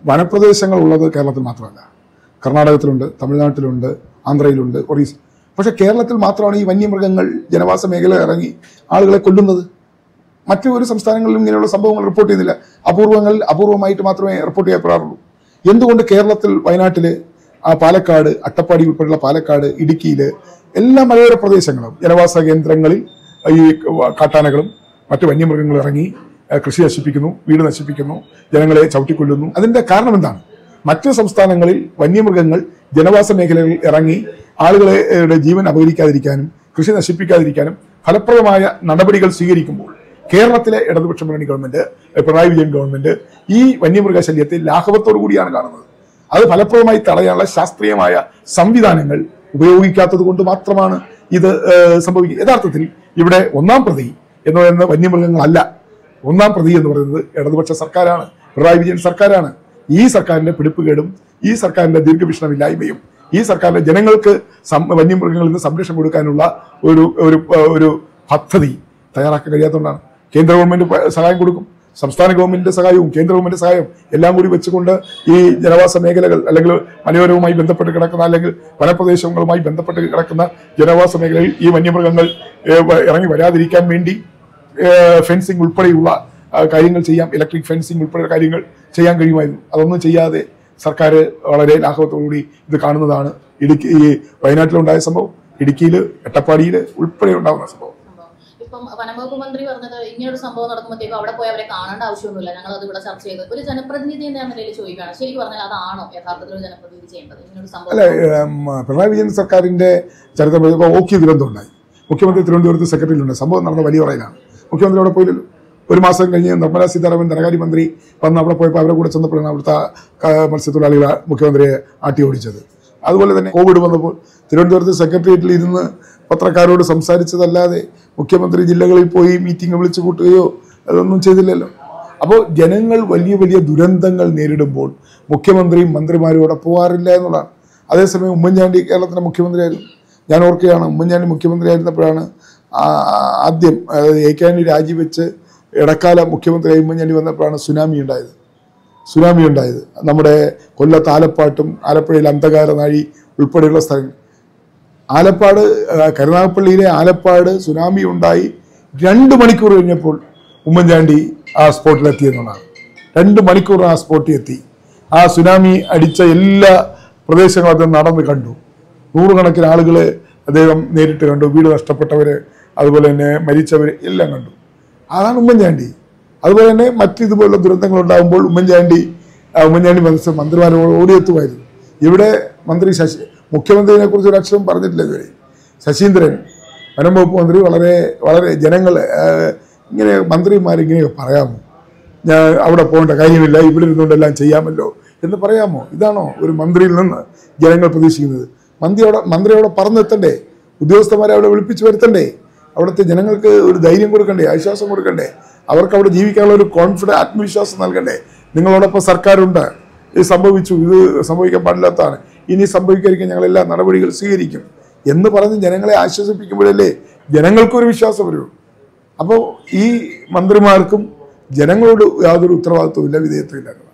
വനപ്രദേശങ്ങൾ ഉള്ളത് കേരളത്തിൽ മാത്രമല്ല കർണാടകത്തിലുണ്ട് തമിഴ്നാട്ടിലുണ്ട് ആന്ധ്രയിലുണ്ട് ഒറീസ പക്ഷേ കേരളത്തിൽ മാത്രമാണ് ഈ വന്യമൃഗങ്ങൾ ജനവാസ മേഖല ഇറങ്ങി ആളുകളെ കൊല്ലുന്നത് മറ്റു ഒരു സംസ്ഥാനങ്ങളിലും ഇങ്ങനെയുള്ള സംഭവങ്ങൾ റിപ്പോർട്ട് ചെയ്യുന്നില്ല അപൂർവങ്ങളിൽ അപൂർവമായിട്ട് മാത്രമേ റിപ്പോർട്ട് ചെയ്യപ്പെടാറുള്ളൂ എന്തുകൊണ്ട് കേരളത്തിൽ വയനാട്ടിൽ ആ പാലക്കാട് അട്ടപ്പാടി ഉൾപ്പെടെയുള്ള പാലക്കാട് ഇടുക്കിയിൽ എല്ലാ മലയോര പ്രദേശങ്ങളും ജനവാസ കേന്ദ്രങ്ങളിൽ ഈ കാട്ടാനകളും മറ്റു വന്യമൃഗങ്ങളും ഇറങ്ങി ഏഹ്, കൃഷി നശിപ്പിക്കുന്നു വീട് നശിപ്പിക്കുന്നു ജനങ്ങളെ ചവിട്ടിക്കൊല്ലുന്നു അതിന്റെ കാരണം എന്താണ് മറ്റു സംസ്ഥാനങ്ങളിൽ വന്യമൃഗങ്ങൾ ജനവാസ മേഖലകളിൽ ഇറങ്ങി ആളുകളെ ഏഹ്, ജീവൻ അപകരിക്കാതിരിക്കാനും കൃഷി നശിപ്പിക്കാതിരിക്കാനും ഫലപ്രദമായ നടപടികൾ സ്വീകരിക്കുമ്പോൾ കേരളത്തിലെ ഇടതുപക്ഷ മുന്നണി ഗവൺമെന്റ് ഏഹ്, പിണറായി വിജയൻ ഗവൺമെന്റ് ഈ വന്യമൃഗ ശല്യത്തെ ലാഘവത്തോടു കൂടിയാണ് കാണുന്നത് അത് ഫലപ്രദമായി തടയാനുള്ള ശാസ്ത്രീയമായ സംവിധാനങ്ങൾ ഉപയോഗിക്കാത്തത് കൊണ്ട് മാത്രമാണ് ഇത് ഏഹ്, സംഭവിക്കുന്നത് യഥാർത്ഥത്തിൽ ഇവിടെ ഒന്നാം പ്രതി എന്ന് പറയുന്നത് വന്യമൃഗങ്ങളല്ല ഒന്നാം പ്രതി എന്ന് പറയുന്നത് ഇടതുപക്ഷ സർക്കാരാണ് പിണറായി വിജയൻ സർക്കാരാണ് ഈ സർക്കാരിന്റെ പിടിപ്പുകേടും ഈ സർക്കാരിന്റെ ദീർഘവീക്ഷണമില്ലായ്മയും ഈ സർക്കാരിന്റെ ജനങ്ങൾക്ക് സം- വന്യമൃഗങ്ങളിൽ നിന്ന് സംരക്ഷണം കൊടുക്കാനുള്ള ഒരു ഒരു ഒരു പദ്ധതി തയ്യാറാക്കാൻ കഴിയാത്തതുകൊണ്ടാണ് കേന്ദ്ര ഗവൺമെന്റ് പ- സഹായം കൊടുക്കും സംസ്ഥാന ഗവൺമെന്റിന്റെ സഹായവും കേന്ദ്ര ഗവൺമെന്റ് സഹായവും എല്ലാം കൂടി വെച്ചുകൊണ്ട് ഈ ജനവാസ മേഖലകൾ അല്ലെങ്കിൽ മലയോരവുമായി ബന്ധപ്പെട്ട് കിടക്കുന്ന അല്ലെങ്കിൽ വനപ്രദേശങ്ങളുമായി ബന്ധപ്പെട്ട് കിടക്കുന്ന ജനവാസ മേഖലയിൽ ഈ വന്യമൃഗങ്ങൾ ഏഹ്, വ- ഇറങ്ങി വരാതിരിക്കാൻ വേണ്ടി ഫെൻസിങ് ഉൾപ്പെടെയുള്ള ആ, കാര്യങ്ങൾ ചെയ്യാം ഇലക്ട്രിക് ഫെൻസിങ് ഉൾപ്പെടെയുള്ള കാര്യങ്ങൾ ചെയ്യാൻ കഴിയുമായിരുന്നു അതൊന്നും ചെയ്യാതെ സർക്കാർ വളരെ ലാഘവത്തോടുകൂടി ഇത് കാണുന്നതാണ് ഇടുക്കി ഈ വയനാട്ടിലുണ്ടായ സംഭവം ഇടുക്കിയിൽ എട്ടപ്പാടിയിൽ ഉൾപ്പെടെ ഉണ്ടാകുന്ന സംഭവം സംഭവം. ഇപ്പം വനംവകുപ്പ് മന്ത്രി പറഞ്ഞത് ഇങ്ങനൊരു സംഭവം നടക്കുമ്പോഴത്തേക്കും അവിടെ പോയി അവരെ കാണേണ്ട ആവശ്യമൊന്നുമില്ല ഞങ്ങൾ അത് ഇവിടെ ചർച്ച ചെയ്ത് ഒരു ജനപ്രതിനിധി എന്ന നിലയിൽ ചോദിക്കുകയാണ് ശരിക്കും പറഞ്ഞാൽ അതാണോ യഥാർത്ഥത്തിൽ ഒരു ജനപ്രതിനിധി ചെയ്യേണ്ടത് ഇങ്ങനൊരു അല്ല സംഭവം ഉം, പിണറായി വിജയൻ സർക്കാരിന്റെ ചരിത്രം ഇപ്പോൾ ഓക്കി ദുരന്തം ഉണ്ടായി മുഖ്യമന്ത്രി തിരുവനന്തപുരത്ത് സെക്രട്ടറിയിലുണ്ട് സംഭവം നടന്ന വലിയ പറയിലാണ് മുഖ്യമന്ത്രി അവിടെ പോയില്ലല്ലോ ഒരു മാസം കഴിഞ്ഞ് നിർമ്മലാ സീതാരാമൻ ധനകാര്യമന്ത്രി വന്ന് അവിടെ പോയപ്പോൾ അവരെ കൂടെ ചെന്നപ്പോഴാണ് അവിടുത്തെ ക- മത്സ്യത്തൊഴിലാളികളെ മുഖ്യമന്ത്രിയെ ആട്ടി ഓടിച്ചത് അതുപോലെ തന്നെ കോവിഡ് വന്നപ്പോൾ തിരുവനന്തപുരത്ത് സെക്രട്ടേറിയറ്റിൽ ഇരുന്ന് പത്രക്കാരോട് സംസാരിച്ചതല്ലാതെ മുഖ്യമന്ത്രി ജില്ലകളിൽ പോയി മീറ്റിംഗ് വിളിച്ചു കൂട്ടുകയോ അതൊന്നും ചെയ്തില്ലല്ലോ അപ്പോൾ ജനങ്ങൾ വലിയ വലിയ ദുരന്തങ്ങൾ നേരിടുമ്പോൾ മുഖ്യമന്ത്രിയും മന്ത്രിമാരും അവിടെ പോകാറില്ല എന്നുള്ളതാണ് അതേസമയം ഉമ്മൻചാണ്ടി കേരളത്തിലെ മുഖ്യമന്ത്രിയായിരുന്നു ഞാൻ ഓർക്കുകയാണ് ഉമ്മൻചാണ്ടി മുഖ്യമന്ത്രി ആയിരുന്നപ്പോഴാണ് ആ- ആദ്യം അതായത് എ കെ ആന്റണി രാജിവെച്ച് ഇടക്കാല മുഖ്യമന്ത്രിയായി ഉമ്മൻചാണ്ടി വന്നപ്പോഴാണ് സുനാമി ഉണ്ടായത് സുനാമി ഉണ്ടായത് നമ്മുടെ കൊല്ലത്ത് ആലപ്പാട്ടും ആലപ്പുഴയിൽ അന്ധകാര നാഴി ഉൾപ്പെടെയുള്ള സ്ഥലങ്ങൾ ആലപ്പാട് ആ, കരുനാഗപ്പള്ളിയിലെ ആലപ്പാട് സുനാമി ഉണ്ടായി രണ്ട് മണിക്കൂർ കഴിഞ്ഞപ്പോൾ ഉമ്മൻചാണ്ടി ആ സ്പോട്ടിലെത്തി എന്നുള്ളതാണ് രണ്ട് മണിക്കൂർ ആ സ്പോട്ടിൽ എത്തി ആ സുനാമി അടിച്ച എല്ലാ പ്രദേശങ്ങളും അദ്ദേഹം നടന്ന് കണ്ടു നൂറുകണക്കിന് ആളുകളെ അദ്ദേഹം നേരിട്ട് കണ്ടു വീട് നഷ്ടപ്പെട്ടവര് അതുപോലെ തന്നെ മരിച്ചവര് എല്ലാം കണ്ടു അതാണ് ഉമ്മൻചാണ്ടി അതുപോലെ തന്നെ മറ്റ് ഇതുപോലുള്ള ദുരന്തങ്ങൾ ഉണ്ടാകുമ്പോൾ ഉമ്മൻചാണ്ടി ആ, ഉമ്മൻചാണ്ടി മനസ്സ് മന്ത്രിമാരോട് ഓടിയെത്തുമായിരുന്നു ഇവിടെ മന്ത്രി ശശി മുഖ്യമന്ത്രിനെ കുറിച്ച് ഒരു അക്ഷരം പറഞ്ഞിട്ടില്ല ഇതുവരെ ശശീന്ദ്രൻ വനം വകുപ്പ് മന്ത്രി വളരെ വളരെ ജനങ്ങൾ ഇങ്ങനെ മന്ത്രിമാർ ഇങ്ങനെയൊക്കെ പറയാമോ ഞാൻ അവിടെ പോകേണ്ട കാര്യമില്ല ഇവിടെ ഇരുന്നുകൊണ്ടെല്ലാം ചെയ്യാമല്ലോ എന്ന് പറയാമോ ഇതാണോ ഒരു മന്ത്രിയിൽ നിന്ന് ജനങ്ങൾ പ്രതീക്ഷിക്കുന്നത് മന്ത്രി അവിടെ മന്ത്രി അവിടെ പറന്നെത്തണ്ടേ ഉദ്യോഗസ്ഥന്മാരെ അവിടെ വിളിപ്പിച്ച് വരുത്തണ്ടേ അവിടുത്തെ ജനങ്ങൾക്ക് ഒരു ധൈര്യം കൊടുക്കണ്ടേ ആശ്വാസം കൊടുക്കണ്ടേ അവർക്ക് അവിടെ ജീവിക്കാനുള്ള ഒരു കോൺഫിഡൻസ് ആത്മവിശ്വാസം നൽകണ്ടേ നിങ്ങളോടൊപ്പം സർക്കാരുണ്ട് ഇത് സംഭവിച്ചു ഇത് സംഭവിക്കാൻ പാടില്ലാത്തതാണ് ഇനി സംഭവിക്കാതിരിക്കാൻ ഞങ്ങൾ എല്ലാ നടപടികൾ സ്വീകരിക്കും എന്ന് പറഞ്ഞ് ജനങ്ങളെ ആശ്വസിപ്പിക്കുമ്പോഴല്ലേ ജനങ്ങൾക്കൊരു വിശ്വാസം വരുള്ളൂ അപ്പോൾ ഈ മന്ത്രിമാർക്കും ജനങ്ങളോട് യാതൊരു ഉത്തരവാദിത്വമില്ല വിധേയത്വമില്ല